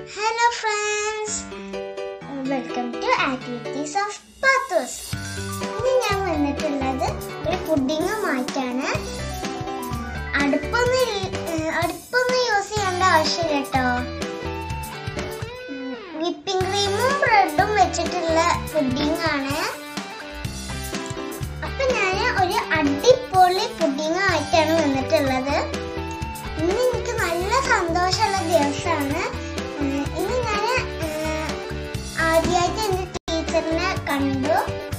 Hello friends welcome to activities of Pathos ഇന്ന് ഞാൻ വന്നിട്ടുള്ളത് ഒരു പുഡിങ്ങുമായിട്ടാണ് അടുപ്പൊന്നും ഇൽ- ഏഹ് അടുപ്പൊന്നും യൂസ് ചെയ്യേണ്ട ആവശ്യമില്ല കേട്ടോ വിപ്പിംഗ് ക്രീമും ബ്രെഡും വെച്ചിട്ടുള്ള പുഡിംഗ് ആണ് അപ്പൊ ഞാൻ ഒരു അടിപൊളി പുഡിംഗ് ആയിട്ടാണ് വന്നിട്ടുള്ളത് ഇന്ന് എനിക്ക് നല്ല സന്തോഷമുള്ള ദിവസമാണ് ഇന്ന് ഞാൻ ആദ്യമായിട്ട് എൻ്റെ ടീച്ചറിനെ കണ്ടു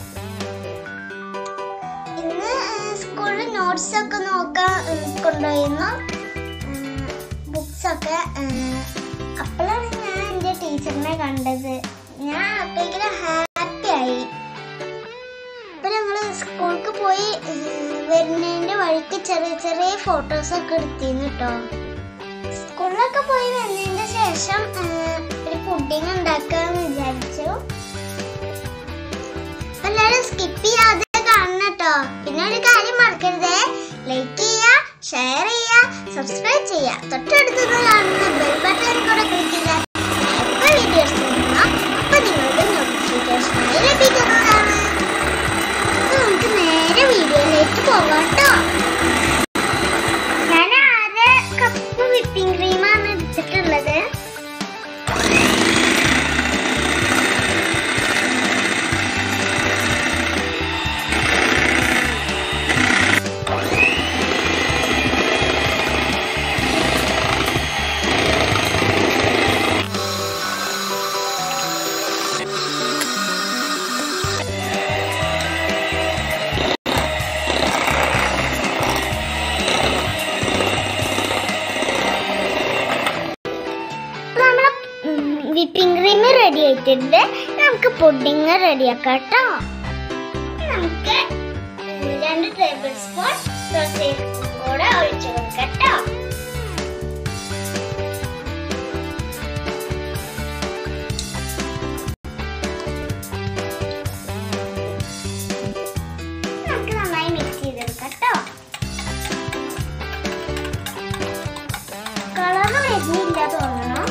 ഇന്ന് സ്കൂളിൽ നോട്ട്സ് ഒക്കെ നോക്കാൻ ഏഹ്, കൊണ്ടുപോയിരുന്നു ബുക്സ് ഒക്കെ അപ്പോഴാണ് ഞാൻ എൻ്റെ ടീച്ചറിനെ കണ്ടത് ഞാൻ അപ്പോഴേക്കും ഹാപ്പി ആയി അപ്പൊ ഞങ്ങള് സ്കൂൾക്ക് പോയി ഏഹ്, വരുന്നതിന്റെ വഴിക്ക് ചെറിയ ചെറിയ ഫോട്ടോസ് ഒക്കെ എടുത്തിരുന്നു കേട്ടോ സ്കൂളിലൊക്കെ പോയി വന്നതിന്റെ ശേഷം ഏഹ്, ഒരു പുഡിങ് ഉണ്ടാക്കാന്ന് വിചാരിച്ചു അപ്പൊ എല്ലാരും സ്കിപ്പ് ചെയ്യാതെ കാണണം കേട്ടോ പിന്നെ ഒരു കാര്യം മറക്കരുതേ ലൈക്ക് ചെയ്യുക ഷെയർ ചെയ്യുക സബ്സ്ക്രൈബ് ചെയ്യുക തൊട്ടടുത്തുനിന്ന് കാണുന്ന ബെൽ ബട്ടൺ കൂടെ ക്ലിക്ക് ചെയ്താൽ എപ്പോൾ വീഡിയോസ് ചെയ്യുന്നോ അപ്പൊ നിങ്ങൾക്ക് നോട്ടിഫിക്കേഷനായി ലഭിക്കുന്നതാണ് അപ്പൊ നമുക്ക് നേരെ വീഡിയോയിലേക്ക് പോകാം ട്ടോ. ഞാൻ ആറ് കപ്പ് വിപ്പിംഗ് ക്രീമാണ് എടുത്തിട്ടുള്ളത് അപ്പൊ നമ്മളെ വിപ്പിംഗ് ക്രീം റെഡി ആയിട്ടുണ്ട് നമുക്ക് പുഡിങ് റെഡിയാക്കാം കേട്ടോ നമുക്ക് ഉം, രണ്ട് ടേബിൾ സ്പൂൺ റോസേരി കൂടെ ഒഴിച്ചു കൊടുക്കാം കേട്ടോ നമുക്ക് നന്നായി മിക്സ് ചെയ്തെടുക്കാം കേട്ടോ കളറ് വരുന്നില്ല തോന്നണം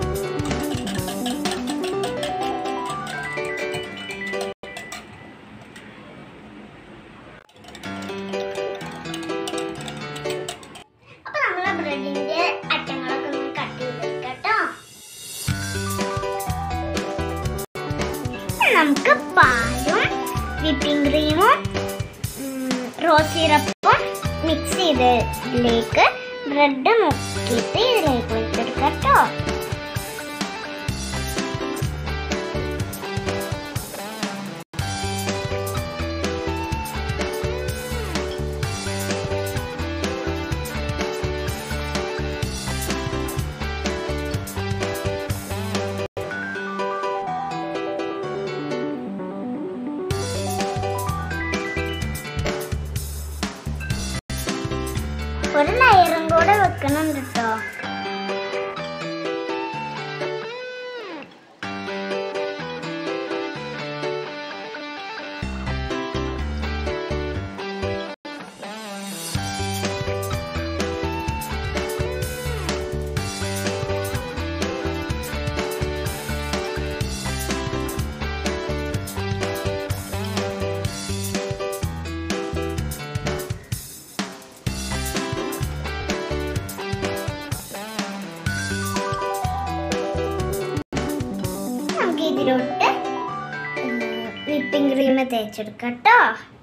അപ്പൊ നമ്മളെ ബ്രെഡിന്റെ അറ്റങ്ങളൊക്കെ ഒന്ന് കട്ട് ചെയ്തെടുക്കാം കേട്ടോ നമുക്ക് പാലും വിപ്പിംഗ് ക്രീമും റോസ് സിറപ്പും മിക്സ് ചെയ്തതിലേക്ക് ബ്രെഡ് മുക്കിയിട്ട് ഇതിലേക്ക് വെച്ചെടുക്കാം കേട്ടോ ഒരു ലെയറും കൂടെ വെക്കണുണ്ട് കേട്ടോ നമുക്ക് ഇതിലോട്ട് വിപ്പിംഗ് ക്രീം തേച്ചെടുക്കാം കേട്ടോ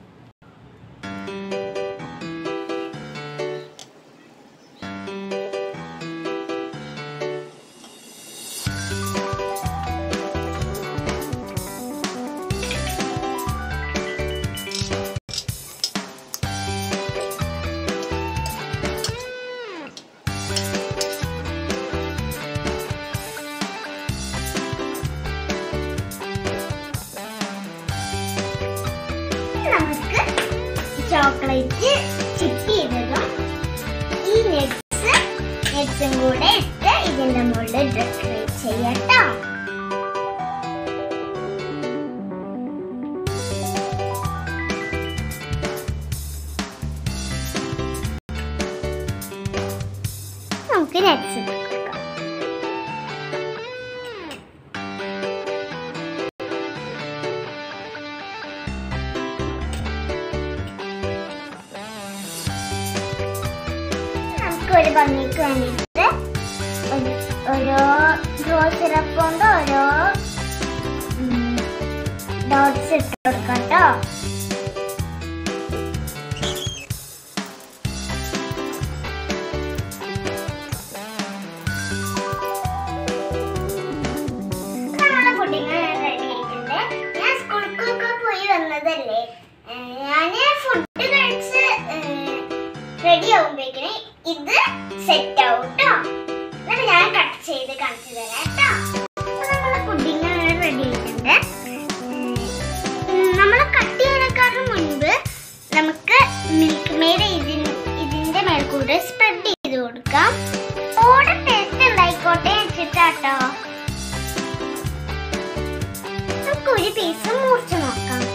നമുക്ക് ചോക്ലേറ്റ് ചിപ്പ് ചെയ്തതും ഈ നെറ്റ്സ് നെറ്റ്സും കൂടെ ഇട്ട് ഇതിന്റെ മുകളിൽ ഡെക്കറേറ്റ് ചെയ്യട്ടോ നമുക്ക് നെറ്റ്സ് ഇട്ട് കൊടുക്കാം ഭംഗിക്ക് വേണ്ടിയിട്ട് ഒരു- ഓരോ ഡ്രോ സിറപ്പ് കൊണ്ട് ഓരോ ഡോട്ട്സ് ഇട്ട് കൊടുക്കാം കേട്ടോ നമ്മളെ പുഡിങ് റെഡി ആയിട്ടുണ്ട് ഞാൻ സ്കൂളിലൊക്കെ പോയി വന്നതല്ലേ ഞാൻ ഫുഡ് കഴിച്ച് റെഡി ആവുമ്പോഴേക്കിന് ഇത് സെറ്റ് ആവും കേട്ടോ എന്നിട്ട് ഞാൻ കട്ട് ചെയ്ത് കാണിച്ചു തരാം കേട്ടോ അപ്പൊ നമ്മളെ പുഡിങ് റെഡി ആയിട്ടുണ്ട് നമ്മൾ കട്ട് ചെയ്യാനേക്കാളും മുൻപ് നമുക്ക് മിൽക്ക് മെയ്ഡ് ഇതിന് ഇതിന്റെ മേൽ കൂടെ സ്പ്രെഡ് ചെയ്ത് കൊടുക്കാം ഓടെ ടേസ്റ്റ് ഉണ്ടായിക്കോട്ടെ വെച്ചിട്ടാട്ടോ നമുക്ക് ഒരു പീസ് മുറിച്ച് നോക്കാം